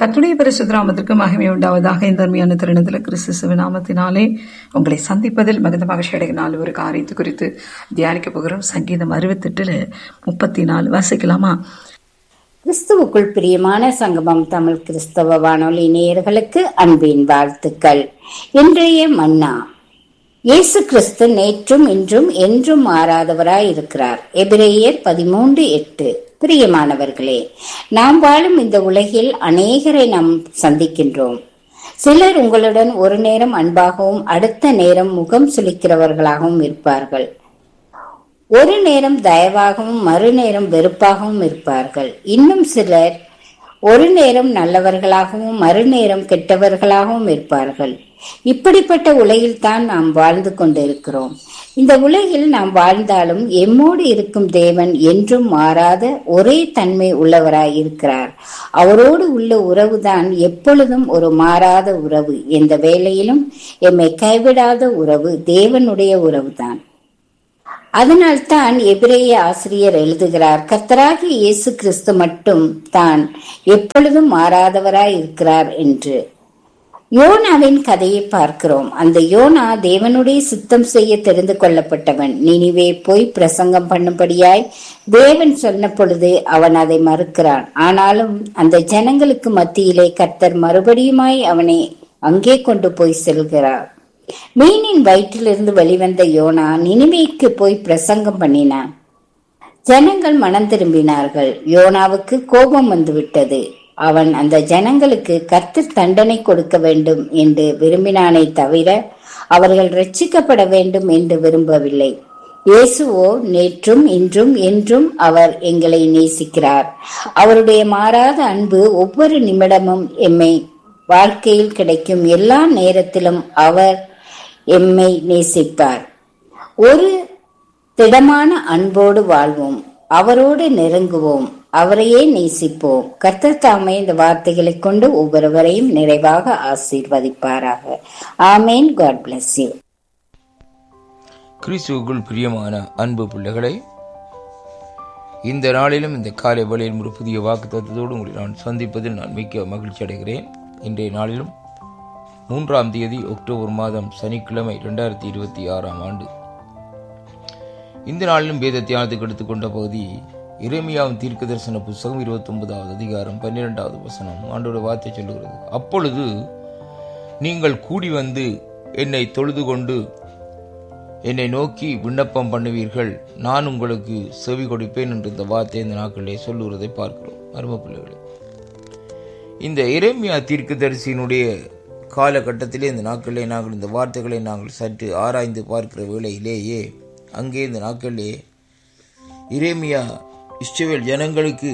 கத்துடைய பரிசுத்தராமத்திற்கு மகிமை உண்டாவதாக இந்த அருமையான தருணத்தில் கிறிஸ்து சிவநாமத்தினாலே உங்களை சந்திப்பதில் மிகுந்த மகிழ்ச்சி அடைகினால் ஒரு காரியத்தை குறித்து தியானிக்க போகிறோம் சங்கீதம் அறுபத்தெட்டுல முப்பத்தி நாலு வாசிக்கலாமா கிறிஸ்துவுக்குள் பிரியமான சங்கமம் தமிழ் கிறிஸ்தவ வானொலி நேயர்களுக்கு அன்பின் வாழ்த்துக்கள் இன்றைய மன்னா இயேசு கிறிஸ்து நேற்றும் இன்றும் என்றும் மாறாதவராய் இருக்கிறார் எபிரேயர் பதிமூன்று எட்டு பிரியமானவர்களே நாம் வாழும் இந்த உலகில் அநேகரை நாம் சந்திக்கின்றோம் சிலர் உங்களுடன் ஒரு நேரம் அன்பாகவும் அடுத்த நேரம் முகம் சுளிக்கிறவர்களாகவும் இருப்பார்கள் ஒரு நேரம் தயவாகவும் மறுநேரம் வெறுப்பாகவும் இருப்பார்கள் இன்னும் சிலர் ஒரு நேரம் நல்லவர்களாகவும் மறுநேரம் கெட்டவர்களாகவும் இருப்பார்கள் இப்படிப்பட்ட உலகில் தான் நாம் வாழ்ந்து கொண்டிருக்கிறோம் இந்த உலகில் நாம் வாழ்ந்தாலும் எம்மோடு இருக்கும் தேவன் என்றும் மாறாத ஒரே தன்மை உள்ளவராய் இருக்கிறார் அவரோடு உள்ள உறவுதான் எப்பொழுதும் ஒரு மாறாத உறவு எந்த வேளையிலும் எம்மை கைவிடாத உறவு தேவனுடைய உறவுதான் அதனால்தான் எபிரேய ஆசிரியர் எழுதுகிறார் கர்த்தராகி இயேசு கிறிஸ்து மட்டும் தான் எப்பொழுதும் மாறாதவராய் இருக்கிறார் என்று யோனாவின் கதையை பார்க்கிறோம் அந்த யோனா தேவனுடைய சித்தம் செய்ய தெரிந்து கொள்ளப்பட்டவன் நினிவே போய் பிரசங்கம் பண்ணும்படியாய் தேவன் சொன்ன பொழுது அவன் அதை மறுக்கிறான் ஆனாலும் அந்த ஜனங்களுக்கு மத்தியிலே கர்த்தர் மறுபடியுமாய் அவனை அங்கே கொண்டு போய் செல்கிறார் மீனின் வயிற்றிலிருந்து வெளிவந்த யோனா நினிவேக்கு போய் பிரசங்கம் பண்ணினான் ஜனங்கள் மனம் திரும்பினார்கள் யோனாவுக்கு கோபம் வந்துவிட்டது அவன் அந்த ஜனங்களுக்கு கர்த்தர் தண்டனை கொடுக்க வேண்டும் என்று விரும்பினானே தவிர அவர்கள் ரட்சிக்கப்பட வேண்டும் என்று விரும்பவில்லை இயேசுவோ நேற்றும் இன்றும் என்றும் அவர் எங்களை நேசிக்கிறார் அவருடைய மாறாத அன்பு ஒவ்வொரு நிமிடமும் எம்மை வாழ்க்கையில் கிடைக்கும் எல்லா நேரத்திலும் அவர் எம்மை நேசிப்பார் ஒரு திடமான அன்போடு வாழ்வோம் அவரோடு நெருங்குவோம் அவரையே நேசிப்போம் கர்த்தர் தாமே இந்த வார்த்தைகளை கொண்டு ஒவ்வொருவரையும் நிறைவாக ஆசீர்வதிப்பாராக ஆமேன் காட் பிளஸ் யூ கிறிஸ்துவுக்குள் பிரியமான அன்பு பிள்ளைகளை இந்த நாளிலும் இந்த காலை வேளையில் ஒரு புதிய வாக்கு தத்துவத்தோடு உங்களை நான் சந்திப்பதில் நான் மிக்க மகிழ்ச்சி அடைகிறேன் இன்றைய நாளிலும் மூன்றாம் தேதி அக்டோபர் மாதம் சனிக்கிழமை இரண்டாயிரத்தி இருபத்தி ஆறாம் ஆண்டு இந்த நாளிலும் வேத தியானத்துக்கு எடுத்துக்கொண்ட பகுதி இறைமையாவின் தீர்க்க தரிசன புஸ்தகம் இருபத்தி ஒன்பதாவது அதிகாரம் பன்னிரெண்டாவது வசனம் ஆண்டோட வார்த்தை சொல்லுகிறது அப்பொழுது நீங்கள் கூடி வந்து என்னை தொழுது கொண்டு என்னை நோக்கி விண்ணப்பம் பண்ணுவீர்கள் நான் உங்களுக்கு செவி கொடுப்பேன் என்று இந்த வார்த்தை இந்த நாட்களிலே சொல்லுகிறதை பார்க்கிறோம் அரும பிள்ளைகளே இந்த இறைமையா தீர்க்கதரிசியினுடைய காலகட்டத்திலே இந்த நாட்களிலே நாங்கள் இந்த வார்த்தைகளை நாங்கள் சற்று ஆராய்ந்து பார்க்கிற வேளையிலேயே அங்கே இந்த நாட்களிலே இரேமியா இஸ்ரவேல் ஜனங்களுக்கு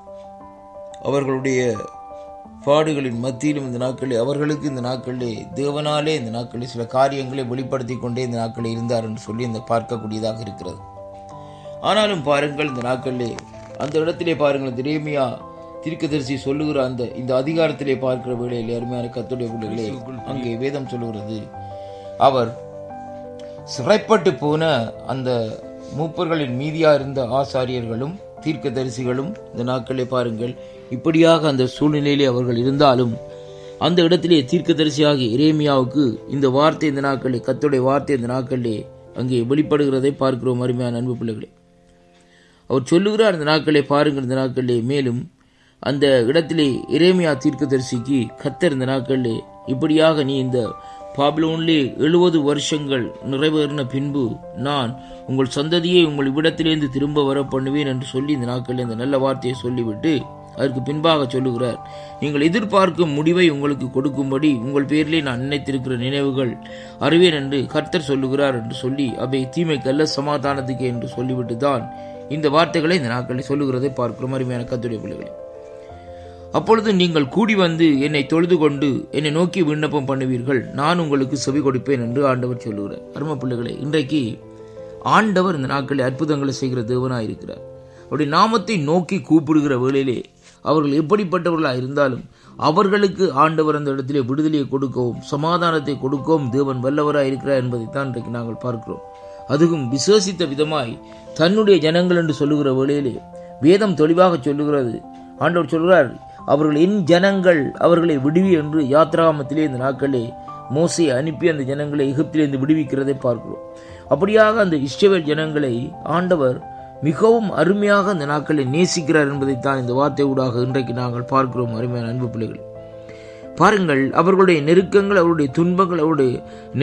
அவர்களுடைய பாடுகளின் மத்தியிலும் இந்த நாட்களில் அவர்களுக்கு இந்த நாட்களிலே தேவனாலே இந்த நாட்களில் சில காரியங்களை வெளிப்படுத்தி கொண்டே இந்த நாட்களில் இருந்தார் என்று சொல்லி இந்த பார்க்கக்கூடியதாக இருக்கிறது ஆனாலும் பாருங்கள் இந்த நாட்களிலே அந்த இடத்திலே பாருங்கள் இந்த ரேமியா தீர்க்கதரிசி சொல்லுகிற அந்த இந்த அதிகாரத்திலே பார்க்கிற வேளையில் அருமையான கத்துடைய பிள்ளைகளே அங்கே வேதம் சொல்லுகிறது அவர் சிறைப்பட்டு போன அந்த மூப்பர்களின் மீதியா இருந்த ஆசாரியர்களும் தீர்க்கதரிசிகளும் இந்த நாட்களே பாருங்கள் இப்படியாக அந்த சூழ்நிலையிலே அவர்கள் இருந்தாலும் அந்த இடத்திலே தீர்க்கதரிசியாகிய இரேமியாவுக்கு இந்த வார்த்தை இந்த நாட்களே கத்துடைய வார்த்தை இந்த நாட்களிலே அங்கே வெளிப்படுகிறதை பார்க்கிறோம் அருமையான அன்பு பிள்ளைகளே அவர் சொல்லுகிறார் இந்த நாட்களை பாருங்கள் இந்த நாட்களிலே மேலும் அந்த இடத்திலே இரேமியா தீர்க்கதரிசிக்கு கத்தர் இந்த நாட்களிலே இப்படியாக நீ இந்த பாபிலோனிலே எழுபது வருஷங்கள் நிறைவேறின பின்பு நான் உங்கள் சந்ததியை உங்கள் இவ்விடத்திலிருந்து திரும்ப வர பண்ணுவேன் என்று சொல்லி இந்த நாட்களில் இந்த நல்ல வார்த்தையை சொல்லிவிட்டு அதற்கு பின்பாக சொல்லுகிறார் நீங்கள் எதிர்பார்க்கும் முடிவை உங்களுக்கு கொடுக்கும்படி உங்கள் பேரிலே நான் நினைத்திருக்கிற நினைவுகள் அறிவேன் என்று கர்த்தர் சொல்லுகிறார் என்று சொல்லி அவை தீமைக்கல்ல சமாதானத்துக்கு என்று சொல்லிவிட்டு தான் இந்த வார்த்தைகளை இந்த நாட்களில் சொல்லுகிறதை பார்க்கிறோம் அருமையான கத்துடைய பிள்ளைகளை அப்பொழுது நீங்கள் கூடி வந்து என்னை தொழுது கொண்டு என்னை நோக்கி விண்ணப்பம் பண்ணுவீர்கள் நான் உங்களுக்கு செவி கொடுப்பேன் என்று ஆண்டவர் சொல்லுகிறார் அரும பிள்ளைகளே இன்றைக்கு ஆண்டவர் இந்த நாட்களில் அற்புதங்களை செய்கிற தேவனாக இருக்கிறார் அவருடைய நாமத்தை நோக்கி கூப்பிடுகிற வேளையிலே அவர்கள் எப்படிப்பட்டவர்களாக இருந்தாலும் அவர்களுக்கு ஆண்டவர் அந்த இடத்திலே விடுதலையை கொடுக்கவும் சமாதானத்தை கொடுக்கவும் தேவன் வல்லவராக இருக்கிறார் என்பதைத்தான் இன்றைக்கு நாங்கள் பார்க்கிறோம் அதுவும் விசேஷித்த விதமாய் தன்னுடைய ஜனங்கள் என்று சொல்லுகிற வேளையிலே வேதம் தெளிவாக சொல்லுகிறது ஆண்டவர் சொல்கிறார் அவர்கள் என் ஜனங்கள் அவர்களை விடுவி என்று யாத்ராமத்திலே இந்த நாட்களே மோசையை அனுப்பி அந்த ஜனங்களை எகிப்திலிருந்து விடுவிக்கிறதை பார்க்கிறோம் அப்படியாக அந்த இஸ்ரவேல் ஜனங்களை ஆண்டவர் மிகவும் அருமையாக அந்த நாட்களை நேசிக்கிறார் என்பதைத்தான் இந்த வார்த்தை ஊடாக இன்றைக்கு நாங்கள் பார்க்கிறோம் அருமையான அன்பு பிள்ளைகள் பாருங்கள் அவர்களுடைய நெருக்கங்கள் அவருடைய துன்பங்கள் அவருடைய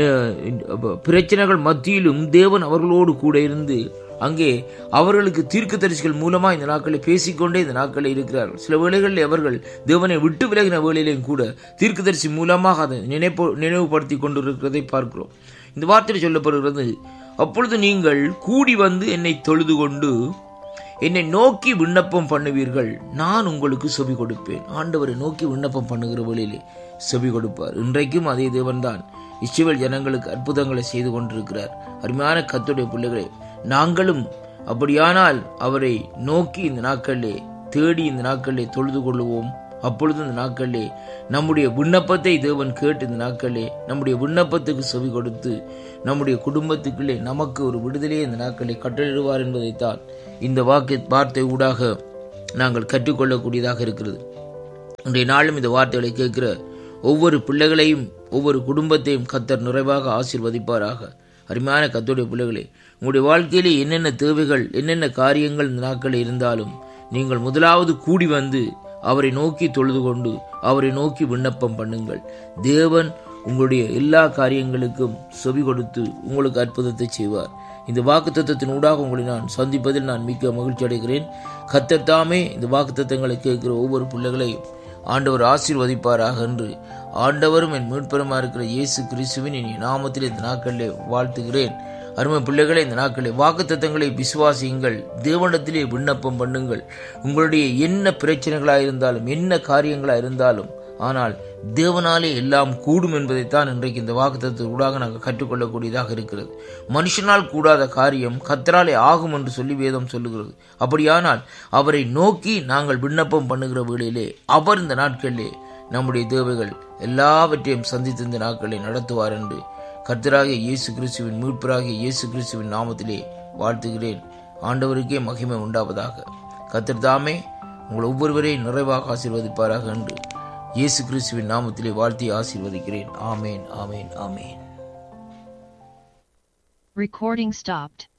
நெ- பிரச்சனைகள் மத்தியிலும் தேவன் அவர்களோடு கூட இருந்து அங்கே அவர்களுக்கு தீர்க்கதரிசிகள் மூலமா இந்த நாட்களை பேசிக்கொண்டே இந்த நாட்களில் இருக்கிறார்கள் சில வேளைகளில் அவர்கள் தேவனை விட்டு விலகின வேளையிலும் கூட தீர்க்கதரிசி மூலமாக அதை நினைப்பு நினைவுபடுத்தி கொண்டிருக்கிறதை பார்க்கிறோம் இந்த வார்த்தை சொல்லப்படுகிறது அப்பொழுது நீங்கள் கூடி வந்து என்னை தொழுது கொண்டு என்னை நோக்கி விண்ணப்பம் பண்ணுவீர்கள் நான் உங்களுக்கு செவி கொடுப்பேன் ஆண்டவரை நோக்கி விண்ணப்பம் பண்ணுகிற வழியிலே செவி கொடுப்பார் இன்றைக்கும் அதே தேவன்தான் இஸ்ரவேல் ஜனங்களுக்கு அற்புதங்களை செய்து கொண்டிருக்கிறார் அருமையான கத்துடைய பிள்ளைகளே நாங்களும் அப்படியானால் அவரை நோக்கி இந்த நாட்களிலே தேடி இந்த நாட்களிலே தொழுது கொள்ளுவோம் அப்பொழுது இந்த நாட்களிலே நம்முடைய விண்ணப்பத்தை தேவன் கேட்டு இந்த நாட்களிலே நம்முடைய விண்ணப்பத்துக்கு செவி கொடுத்து நம்முடைய குடும்பத்துக்குள்ளே நமக்கு ஒரு விடுதலையை இந்த நாட்களை கட்டளிடுவார் என்பதைத்தான் இந்த வாக்கு வார்த்தை ஊடாக நாங்கள் கற்றுக்கொள்ளக்கூடியதாக இருக்கிறது இன்றைய நாளும் இந்த வார்த்தைகளை கேட்கிற ஒவ்வொரு பிள்ளைகளையும் ஒவ்வொரு குடும்பத்தையும் கத்தர் நிறைவாக ஆசீர்வதிப்பாராக அருமையான கத்தோடைய பிள்ளைகளே உங்களுடைய வாழ்க்கையிலே என்னென்ன தேவைகள் என்னென்ன காரியங்கள் இந்த நாட்களில் இருந்தாலும் நீங்கள் முதலாவது கூடி வந்து அவரை நோக்கி தொழுது கொண்டு அவரை நோக்கி விண்ணப்பம் பண்ணுங்கள் தேவன் உங்களுடைய எல்லா காரியங்களுக்கும் செவி கொடுத்து உங்களுக்கு அற்புதத்தை செய்வார் இந்த வாக்குத்தத்தத்தின் ஊடாக உங்களை நான் சந்திப்பதில் நான் மிக்க மகிழ்ச்சி அடைகிறேன் கத்தர் தாமே இந்த வாக்குத்தத்தங்களை கேட்கிற ஒவ்வொரு பிள்ளைகளையும் ஆண்டவர் ஆசீர்வதிப்பாராக என்று ஆண்டவரும் என் மீட்பெருமா இருக்கிற இயேசு கிறிஸ்துவின் இனி நாமத்தில் இந்த நாட்களிலே வாழ்த்துகிறேன் அருமை பிள்ளைகளே இந்த நாட்களே வாக்குத்தத்தங்களை விசுவாசியுங்கள் தேவனிடத்திலே விண்ணப்பம் பண்ணுங்கள் உங்களுடைய என்ன பிரச்சனைகளாக இருந்தாலும் என்ன காரியங்களாக இருந்தாலும் ஆனால் தேவனாலே எல்லாம் கூடும் என்பதைத்தான் இன்றைக்கு இந்த வாக்குத்தத்தின் ஊடாக நாங்கள் கற்றுக்கொள்ளக்கூடியதாக இருக்கிறது மனுஷனால் கூடாத காரியம் கத்தராலே ஆகும் என்று சொல்லி வேதம் சொல்லுகிறது அப்படியானால் அவரை நோக்கி நாங்கள் விண்ணப்பம் பண்ணுகிற வேளையிலே அவர் இந்த நாட்களிலே நம்முடைய தேவைகள் எல்லாவற்றையும் சந்தித்து இந்த நாட்களை நடத்துவார் என்று கர்த்தராகிய இயேசு கிறிஸ்துவின் மீட்பராகிய இயேசு கிறிஸ்துவின் நாமத்திலே வாழ்த்துகிறேன் ஆண்டவருக்கே மகிமை உண்டாவதாக கர்த்தர் தாமே உங்கள் ஒவ்வொருவரையும் நிறைவாக ஆசீர்வதிப்பாராக என்று இயேசு கிறிஸ்துவின் நாமத்திலே வாழ்த்தி ஆசீர்வதிக்கிறேன் ஆமேன் ஆமேன் ஆமேன் Recording stopped.